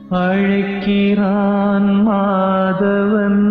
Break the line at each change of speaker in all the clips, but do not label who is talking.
அழைக்கிறான் மாதவன்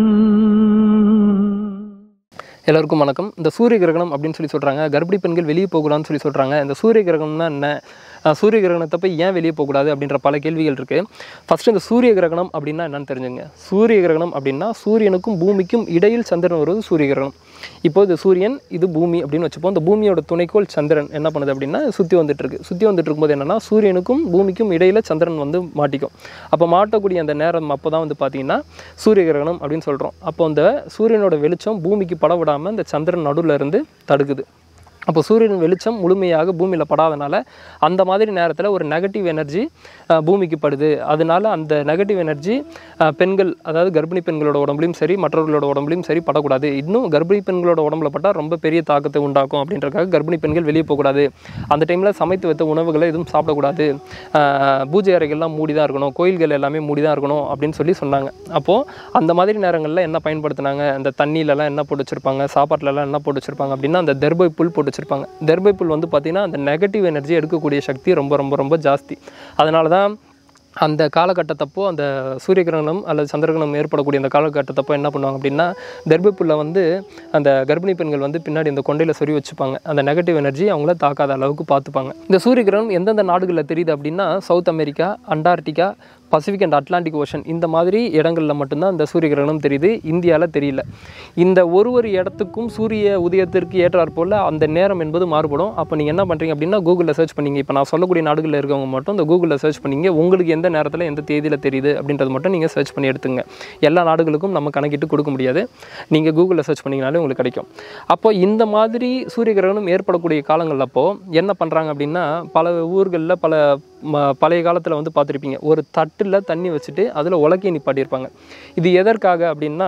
எல்லாருக்கும் வணக்கம் இந்த சூரிய கிரகணம் அப்படின்னு சொல்லி சொல்கிறாங்க கர்ப்பிணி பெண்கள் வெளியே போகக்கூடாதுன்னு சொல்லி சொல்கிறாங்க இந்த சூரிய கிரகணம்னா என்ன அஹ் சூரிய கிரகணத்தப்ப ஏன் வெளியே போகக்கூடாது அப்படின்ற பல கேள்விகள் இருக்குது ஃபஸ்ட்டு இந்த சூரிய கிரகணம் அப்படின்னா என்னன்னு தெரிஞ்சுங்க சூரிய கிரகணம் அப்படின்னா சூரியனுக்கும் பூமிக்கும் இடையில் சந்திரன் வருவது சூரிய கிரகணம் இப்போ இது சூரியன் இது பூமி அப்படின்னு வச்சுப்போம் இந்த பூமியோட துணைக்கோள் சந்திரன் என்ன பண்ணுது அப்படின்னா சுற்றி வந்துட்டு இருக்கு சுற்றி வந்துட்டு இருக்கும்போது என்னன்னா சூரியனுக்கும் பூமிக்கும் இடையில சந்திரன் வந்து மாட்டிக்கும் அப்போ மாட்டக்கூடிய அந்த நேரம் அப்போ தான் வந்து பார்த்தீங்கன்னா சூரிய கிரகணம் அப்படின்னு சொல்கிறோம் அப்போ அந்த சூரியனோட வெளிச்சம் பூமிக்கு பட விடாமல் இந்த சந்திரன் நடுவில் இருந்து தடுக்குது அப்போ சூரியன் வெளிச்சம் முழுமையாக பூமியில் படாதனால அந்த மாதிரி நேரத்தில் ஒரு நெகட்டிவ் எனர்ஜி பூமிக்கு படுது அதனால அந்த நெகட்டிவ் எனர்ஜி பெண்கள் அதாவது கர்ப்பிணி பெண்களோட உடம்புலையும் சரி மற்றவர்களோட உடம்புலையும் சரி படக்கூடாது இன்னும் கர்ப்பிணி பெண்களோட உடம்புல பட்டால் ரொம்ப பெரிய தாக்கத்தை உண்டாக்கும் அப்படின்றக்காக கர்ப்பிணி பெண்கள் வெளியே போகக்கூடாது அந்த டைமில் சமைத்து வைத்த உணவுகளை எதுவும் சாப்பிடக்கூடாது ஆஹ் பூஜை அறைகள்லாம் மூடி தான் இருக்கணும் கோயில்கள் எல்லாமே மூடி தான் இருக்கணும் அப்படின்னு சொல்லி சொன்னாங்க அப்போது அந்த மாதிரி நேரங்களில் என்ன பயன்படுத்தினாங்க அந்த தண்ணியிலலாம் என்ன போட்டு வச்சுருப்பாங்க சாப்பாட்டிலலாம் என்ன போட்டு வச்சுருப்பாங்க அப்படின்னா அந்த தெர்பை புல் போட்டு வச்சுருப்பாங்க தெர்பை புல் வந்து பார்த்திங்கன்னா அந்த நெகட்டிவ் எனர்ஜி எடுக்கக்கூடிய சக்தி ரொம்ப ரொம்ப ரொம்ப ஜாஸ்தி அதனால தான் அந்த காலகட்டத்தப்போ அந்த சூரிய கிரகணம் அல்லது சந்திரகிரகணம் ஏற்படக்கூடிய அந்த காலகட்டத்தப்போ என்ன பண்ணுவாங்க அப்படின்னா தெர்பைப்புல்ல வந்து அந்த கர்ப்பிணி பெண்கள் வந்து பின்னாடி இந்த கொண்டையில் சொறி வச்சுப்பாங்க அந்த நெகட்டிவ் எனர்ஜி அவங்கள தாக்காத அளவுக்கு பார்த்துப்பாங்க இந்த சூரிய கிரகணம் எந்தெந்த நாடுகளில் தெரியுது அப்படின்னா South America Antarctica Pacific and Atlantic Ocean இந்த மாதிரி இடங்களில் மட்டும்தான் இந்த சூரிய கிரகணம் தெரியுது இந்தியாவில் தெரியல இந்த ஒரு ஒரு இடத்துக்கும் சூரிய உதயத்திற்கு ஏற்றாற் போல் அந்த நேரம் என்பது மாறுபடும் அப்போ நீங்கள் என்ன பண்ணுறீங்க அப்படின்னா கூகுளில் சர்ச் பண்ணீங்க இப்போ நான் சொல்லக்கூடிய நாடுகளில் இருக்கவங்க மட்டும் இந்த கூகுளில் சர்ச் பண்ணீங்க உங்களுக்கு எந்த நேரத்தில் எந்த தேதியில் தெரியுது அப்படின்றது மட்டும் நீங்கள் சர்ச் பண்ணி எடுத்துங்க எல்லா நாடுகளுக்கும் நம்ம கணக்கிட்டு கொடுக்க முடியாது நீங்கள் கூகுளில் சர்ச் பண்ணிங்கனாலே உங்களுக்கு கிடைக்கும் அப்போ இந்த மாதிரி சூரிய கிரகணம் ஏற்படக்கூடிய காலங்கள் அப்போ என்ன பண்ணுறாங்க அப்படின்னா பல ஊர்களில் பல ம- பழைய காலத்தில் வந்து பார்த்துருப்பீங்க ஒரு தட்டில் தண்ணி வச்சுட்டு அதில் உலக்கையை நிப்பாட்டியிருப்பாங்க இது எதற்காக அப்படின்னா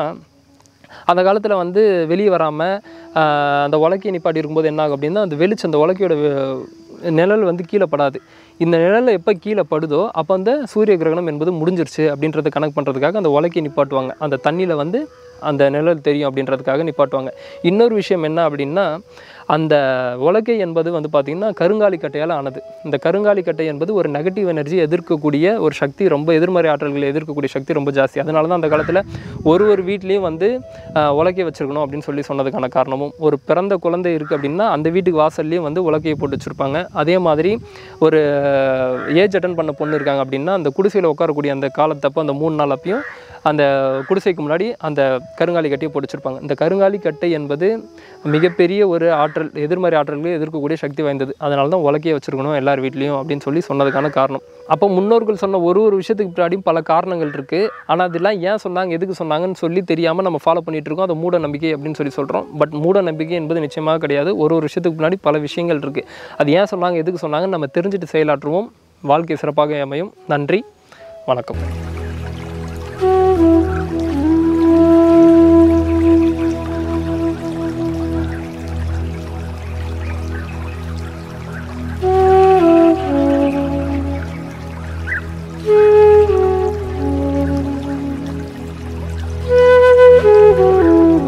அந்த காலத்தில் வந்து வெளியே வராமல் அந்த உலக்கையை நிப்பாட்டி இருக்கும்போது என்ன ஆகும் அப்படின்னா அந்த வெளிச்சம் அந்த உலக்கையோட வெ- நிழல் வந்து கீழே படாது இந்த நிழல் எப்போ கீழே படுதோ அப்போ அந்த சூரிய கிரகணம் என்பது முடிஞ்சிருச்சு அப்படின்றத கணக்கு பண்ணுறதுக்காக அந்த உலக்கையை நிப்பாட்டுவாங்க அந்த தண்ணியில் வந்து அந்த நிழல் தெரியும் அப்படின்றதுக்காக நிப்பாட்டுவாங்க இன்னொரு விஷயம் என்ன அப்படின்னா அந்த உலக்கை என்பது வந்து பார்த்திங்கன்னா கருங்காலி கட்டையால் ஆனது இந்த கருங்காலி கட்டை என்பது ஒரு நெகட்டிவ் எனர்ஜி எதிர்க்கக்கூடிய ஒரு சக்தி ரொம்ப எதிர்மறை ஆற்றல்களை எதிர்க்கக்கூடிய சக்தி ரொம்ப ஜாஸ்தி அதனால தான் அந்த காலத்தில் ஒரு ஒரு வீட்லேயும் வந்து ஆஹ், உலக்கை வச்சிருக்கணும் அப்படின்னு சொல்லி சொன்னதுக்கான காரணமும் ஒரு பிறந்த குழந்தை இருக்குது அப்படின்னா அந்த வீட்டுக்கு வாசல்லையும் வந்து உலக்கையை போட்டு வச்சுருப்பாங்க அதே மாதிரி ஒரு ஏஜ் அட்டன் பண்ண பொண்ணு இருக்காங்க அப்படின்னா அந்த குடிசையில் உட்காரக்கூடிய அந்த காலத்தப்போ அந்த மூணு நாள் அப்பயும் அந்த குடிசைக்கு முன்னாடி அந்த கருங்காலி கட்டையை போட்டு வச்சிருப்பாங்க இந்த கருங்காலி கட்டை என்பது மிகப்பெரிய ஒரு ஆற்றல் எதிர்மறை ஆற்றல்களை எதிர்க்கக்கூடிய சக்தி வாய்ந்தது அதனால தான் உலக்கையை வச்சிருக்கணும் எல்லார் வீட்லேயும் அப்படின்னு சொல்லி சொன்னதுக்கான காரணம் அப்போ முன்னோர்கள் சொன்ன ஒரு ஒரு விஷயத்துக்கு பின்னாடியும் பல காரணங்கள் இருக்குது ஆனால் அதெல்லாம் ஏன் சொன்னாங்க எதுக்கு சொன்னாங்கன்னு சொல்லி தெரியாமல் நம்ம ஃபாலோ பண்ணிட்டு இருக்கோம் அது மூட நம்பிக்கை அப்படின்னு சொல்லி சொல்கிறோம் பட் மூட நம்பிக்கை என்பது நிச்சயமாக கிடையாது ஒரு ஒரு விஷயத்துக்கு பின்னாடி பல விஷயங்கள் இருக்குது அது ஏன் சொன்னாங்க எதுக்கு சொன்னாங்கன்னு நம்ம தெரிஞ்சுட்டு செயலாற்றுவோம் வாழ்க்கை சிறப்பாக அமையும் நன்றி வணக்கம்